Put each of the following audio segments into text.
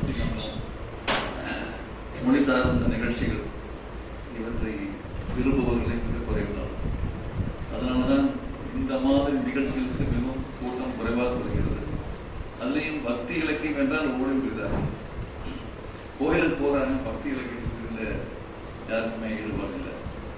பட்டிமன்றம் மொழி சார்ந்த நிகழ்ச்சிகள் இவற்றை விரும்புபவர்களே மிக குறைவுதான் அதனாலதான் இந்த மாதிரி நிகழ்ச்சிகளுக்கு மிகவும் கூட்டம் குறைவாக வருகிறது அதுலேயும் பக்தி இலக்கியம் என்றால் ஓடி விடுகிறார்கள் கோயிலுக்கு போறாங்க பக்தி இலக்கியத்துக்கு இதுல யாருக்குமே ஈடுபாடு இல்லை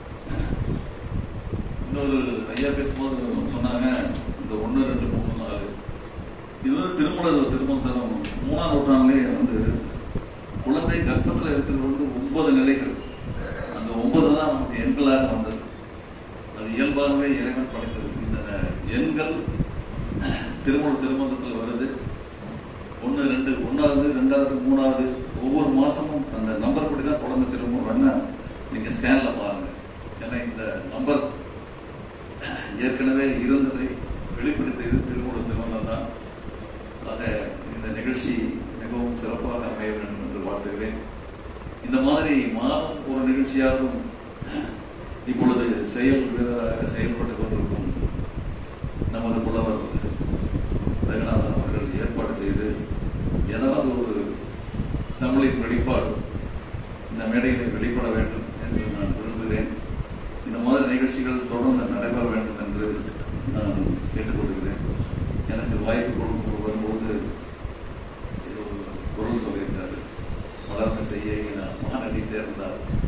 இன்னொரு ஐயா பேசும்போது சொன்னாங்க இந்த ஒன்று ரெண்டு மூணு நாலு இது வந்து திருமணர் திருமணத்தனம் மூணாம் நூற்றாண்டுலேயே வந்து குழந்தை கர்ப்பத்தில் இருக்கிறது வந்து ஒன்பது நிலைகள் அந்த ஒன்பது தான் நமக்கு எண்களாக வந்தது அது இயல்பாகவே இறைவன் படைத்தது இந்த எண்கள் திருமண திருமணத்தில் வருது ஒன்று ரெண்டு ஒன்றாவது ரெண்டாவது மூணாவது ஒவ்வொரு மாசமும் அந்த நம்பர் படி தான் குழந்தை திரும்பவும் வேணா நீங்க ஸ்கேன்ல பாருங்க ஏன்னா இந்த நம்பர் ஏற்கனவே இருந்ததை வெளிப்படுத்தியது திருமூல திருமணம் தான் ஆக இந்த நிகழ்ச்சி மிகவும் சிறப்பாக அமைய வேண்டும் என்று வாழ்த்துகிறேன் இந்த மாதிரி மாதம் ஒரு நிகழ்ச்சியாகவும் இப்பொழுது செயல் வீரராக செயல்பட்டுக் கொண்டிருக்கும் நமது புலவர் ரங்கநாதன் அவர்கள் ஏற்பாடு செய்து ஏதாவது ஒரு தமிழின் வெளிப்பாடு இந்த மேடையில் வெளிப்பட வேண்டும் என்று நான் விரும்புகிறேன் இந்த மாதிரி நிகழ்ச்சிகள் தொடர்ந்து நடைபெற வேண்டும் என்று நான் கேட்டுக்கொள்கிறேன் எனக்கு வாய்ப்பு கொடுத்து வரும்போது ஏதோ ஒரு பொருள் சொல்லியிருக்காரு வளர்ந்து செய்ய நான் மானடி சேர்ந்தார்